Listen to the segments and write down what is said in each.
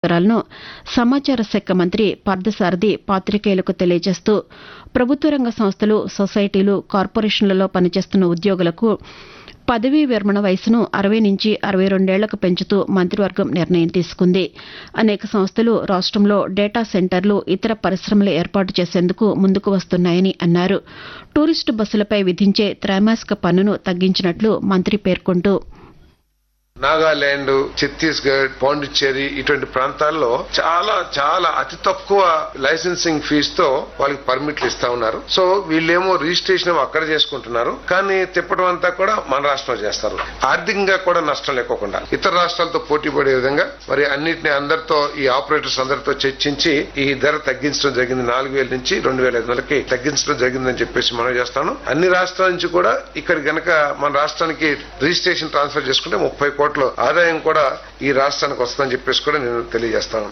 వివరాలను సమాచార శాఖ మంత్రి పార్థసారథి పాతికేయులకు తెలియజేస్తూ ప్రభుత్వ రంగ సంస్థలు సొసైటీలు కార్పొరేషన్లలో పనిచేస్తున్న ఉద్యోగులకు పదవీ విరమణ వయసును అరవై నుంచి అరవై రెండేళ్లకు పెంచుతూ మంత్రివర్గం నిర్ణయం తీసుకుంది అనేక సంస్థలు రాష్టంలో డేటా సెంటర్లు ఇతర పరిశ్రమలు ఏర్పాటు చేసేందుకు ముందుకు వస్తున్నాయని అన్నారు టూరిస్టు బస్సులపై విధించే త్రైమాసిక పన్నును తగ్గించినట్లు మంత్రి పేర్కొంటూ నాగాలాండ్ ఛత్తీస్గఢ్ పాండిచ్చేరి ఇటువంటి ప్రాంతాల్లో చాలా చాలా అతి తక్కువ లైసెన్సింగ్ ఫీజుతో వాళ్ళకి పర్మిట్లు ఇస్తా ఉన్నారు సో వీళ్ళేమో రిజిస్ట్రేషన్ ఏమో అక్కడ చేసుకుంటున్నారు కానీ తిప్పడం అంతా కూడా మన రాష్ట్రంలో చేస్తారు ఆర్థికంగా కూడా నష్టం లేకోకుండా ఇతర రాష్ట్రాలతో పోటీ పడే విధంగా మరి అన్నిటిని అందరితో ఈ ఆపరేటర్స్ అందరితో చర్చించి ఈ ధర తగ్గించడం జరిగింది నాలుగు వేల నుంచి రెండు వేల ఐదు వందలకి తగ్గించడం జరిగిందని చెప్పేసి మనం చేస్తాను అన్ని రాష్ట్రాల నుంచి కూడా ఇక్కడ గనక మన రాష్ట్రానికి రిజిస్ట్రేషన్ ట్రాన్స్ఫర్ చేసుకుంటే ముప్పై కోట్ల ఆదాయం కూడా ఈ రాష్ట్రానికి వస్తుందని చెప్పేసి కూడా నేను తెలియజేస్తాను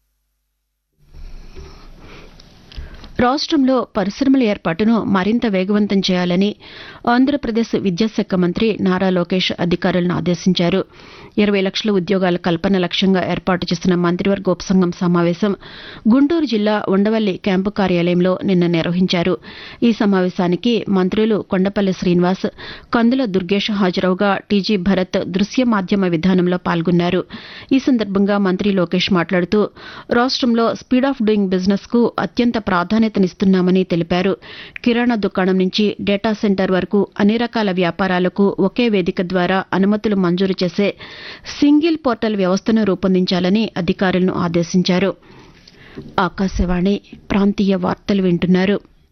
రాష్టంలో పరిశ్రమల ఏర్పాటును మరింత వేగవంతం చేయాలని ఆంధ్రప్రదేశ్ విద్యాశాఖ మంత్రి నారా లోకేష్ అధికారులను ఆదేశించారు ఇరవై లక్షల ఉద్యోగాల కల్పన లక్ష్యంగా ఏర్పాటు చేసిన మంత్రివర్గ ఉపసంఘం సమావేశం గుంటూరు జిల్లా ఉండవల్లి క్యాంపు కార్యాలయంలో నిన్న నిర్వహించారు ఈ సమావేశానికి మంత్రులు కొండపల్లి శ్రీనివాస్ కందుల దుర్గేష్ హాజరవుగా టీజీ భరత్ దృశ్య మాధ్యమ విధానంలో పాల్గొన్నారు ఈ సందర్భంగా మంత్రి లోకేష్ మాట్లాడుతూ రాష్టంలో స్పీడ్ ఆఫ్ డూయింగ్ బిజినెస్ కు అత్యంత ప్రాధాన్యతనిస్తున్నామని తెలిపారు కిరాణా దుకాణం నుంచి డేటా సెంటర్ వరకు అన్ని రకాల వ్యాపారాలకు ఒకే వేదిక ద్వారా అనుమతులు మంజూరు చేసే సింగిల్ పోర్టల్ వ్యవస్థను రూపొందించాలని అధికారులను ఆదేశించారు ఆకాశవాణి ప్రాంతీయ వార్తలు వింటున్నారు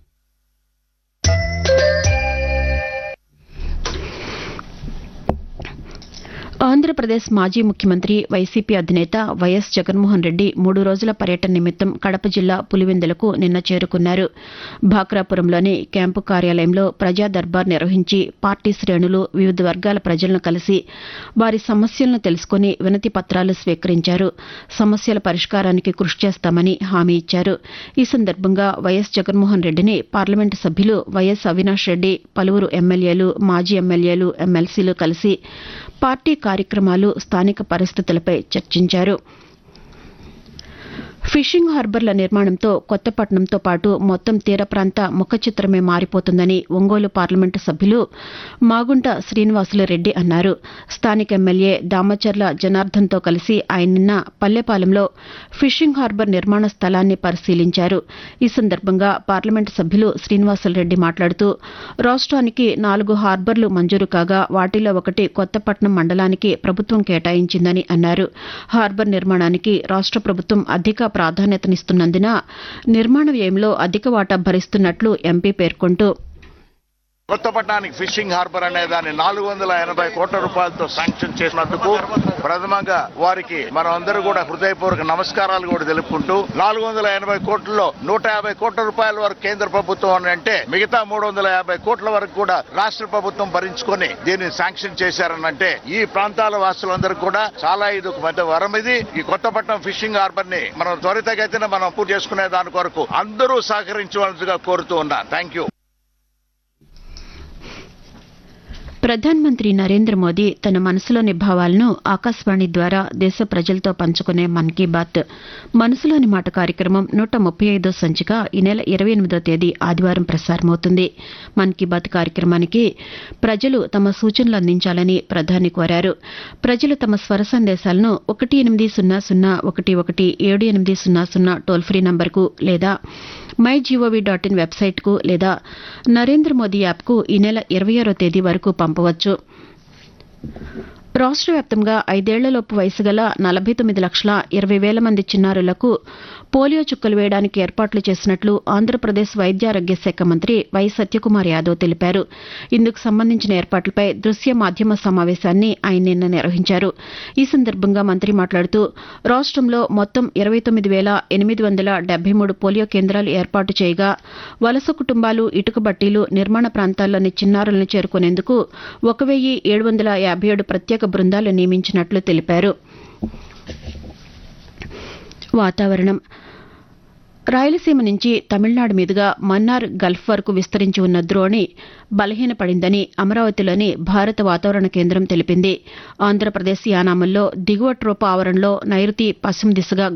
ఆంధ్రప్రదేశ్ మాజీ ముఖ్యమంత్రి వైసీపీ అధినేత వైఎస్ జగన్మోహన్ రెడ్డి మూడు రోజుల పర్యటన నిమిత్తం కడప జిల్లా పులివెందులకు నిన్న చేరుకున్నారు భాక్రాపురంలోని క్యాంపు కార్యాలయంలో ప్రజా దర్బార్ నిర్వహించి పార్టీ శ్రేణులు వివిధ వర్గాల ప్రజలను కలిసి వారి సమస్యలను తెలుసుకుని వినతి పత్రాలు స్వీకరించారు సమస్యల పరిష్కారానికి కృషి చేస్తామని హామీ ఇచ్చారు ఈ సందర్భంగా వైఎస్ జగన్మోహన్ రెడ్డిని పార్లమెంటు సభ్యులు వైఎస్ అవినాష్ రెడ్డి పలువురు ఎమ్మెల్యేలు మాజీ ఎమ్మెల్యేలు ఎమ్మెల్సీలు కలిసి పార్టీ కార్యక్రమాలు స్థానిక పరిస్థితులపై చర్చించారు ఫిషింగ్ హార్బర్ల నిర్మాణంతో కొత్తపట్నంతో పాటు మొత్తం తీర ప్రాంత ముఖ చిత్రమే మారిపోతుందని ఒంగోలు పార్లమెంటు సభ్యులు మాగుంట శ్రీనివాసులరెడ్డి అన్నారు స్థానిక ఎమ్మెల్యే దామచర్ల జనార్దన్తో కలిసి ఆయన నిన్న పల్లెపాలెంలో ఫిషింగ్ హార్బర్ నిర్మాణ స్థలాన్ని పరిశీలించారు ఈ సందర్భంగా పార్లమెంటు సభ్యులు శ్రీనివాసులరెడ్డి మాట్లాడుతూ రాష్ట్రానికి నాలుగు హార్బర్లు మంజూరు కాగా వాటిలో ఒకటి కొత్తపట్నం మండలానికి ప్రభుత్వం కేటాయించిందని అన్నారు హార్బర్ నిర్మాణానికి రాష్ట్ర ప్రభుత్వం అధిక ప్రాధాన్యతనిస్తున్నందున నిర్మాణ వ్యయంలో అధిక వాటా భరిస్తున్నట్లు ఎంపీ పేర్కొంటూ కొత్తపట్నానికి ఫిషింగ్ హార్బర్ అనే దాన్ని నాలుగు వందల ఎనభై కోట్ల రూపాయలతో శాంక్షన్ చేసినందుకు ప్రథమంగా వారికి మనం అందరూ కూడా హృదయపూర్వక నమస్కారాలు కూడా తెలుపుకుంటూ నాలుగు వందల ఎనభై కోట్లలో నూట యాభై కోట్ల రూపాయల వరకు కేంద్ర ప్రభుత్వం అని అంటే మిగతా మూడు వందల యాభై కోట్ల వరకు కూడా రాష్ట్ర ప్రభుత్వం భరించుకొని దీన్ని శాంక్షన్ చేశారనంటే ఈ ప్రాంతాల వాసులందరూ కూడా చాలా ఇది ఒక పెద్ద వరం ఇది ఈ కొత్తపట్నం ఫిషింగ్ హార్బర్ ని మనం త్వరితగతిన మనం పూర్తి చేసుకునే దాని కొరకు అందరూ సహకరించవలసిగా కోరుతూ ఉన్నా థ్యాంక్ యూ ప్రధానమంత్రి నరేంద్ర మోదీ తన మనసులోని భావాలను ఆకాశవాణి ద్వారా దేశ ప్రజలతో పంచుకునే మన్ కీ బాత్ మనసులోని మాట కార్యక్రమం నూట ముప్పై ఐదో సంచిక ఈ నెల ఇరవై ఎనిమిదో తేదీ ఆదివారం ప్రసారమవుతుంది మన్ కీ బాత్ కార్యక్రమానికి ప్రజలు తమ సూచనలు అందించాలని ప్రధాని కోరారు ప్రజలు తమ స్వర సందేశాలను ఒకటి ఎనిమిది సున్నా సున్నా ఒకటి ఒకటి ఏడు ఎనిమిది సున్నా సున్నా టోల్ ఫ్రీ నంబర్కు లేదా మై జీఓవీ డాట్ ఇన్ వెబ్సైట్కు లేదా నరేంద్ర మోదీ యాప్కు ఈ నెల ఇరవై ఆరో తేదీ వరకు పంపవచ్చు రాష్ట్ర వ్యాప్తంగా ఐదేళ్లలోపు వయసు గల నలభై తొమ్మిది లక్షల ఇరవై వేల మంది చిన్నారులకు పోలియో చుక్కలు వేయడానికి ఏర్పాట్లు చేసినట్లు ఆంధ్రప్రదేశ్ వైద్యారోగ్య శాఖ మంత్రి వై సత్యకుమార్ యాదవ్ తెలిపారు ఇందుకు సంబంధించిన ఏర్పాట్లపై దృశ్య మాధ్యమ సమావేశాన్ని ఆయన నిన్న నిర్వహించారు ఈ సందర్భంగా మంత్రి మాట్లాడుతూ రాష్టంలో మొత్తం ఇరవై తొమ్మిది వేల ఎనిమిది వందల డెబ్బై మూడు పోలియో కేంద్రాలు ఏర్పాటు చేయగా వలస కుటుంబాలు ఇటుక బట్టీలు నిర్మాణ ప్రాంతాల్లోని చిన్నారులను చేరుకునేందుకు ఒక వెయ్యి ఏడు వందల యాభై ఏడు ప్రత్యేక బృందాలు నియమించినట్లు తెలిపారు వాతావరణం రాయలసీమ నుంచి తమిళనాడు మీదుగా మన్నార్ గల్ఫ్ వరకు విస్తరించి ఉన్న ద్రోణి బలహీనపడిందని అమరావతిలోని భారత వాతావరణ కేంద్రం తెలిపింది ఆంధ్రప్రదేశ్ యానాముల్లో దిగువ ట్రోపా ఆవరణలో నైరుతి పశ్చిమ దిశగా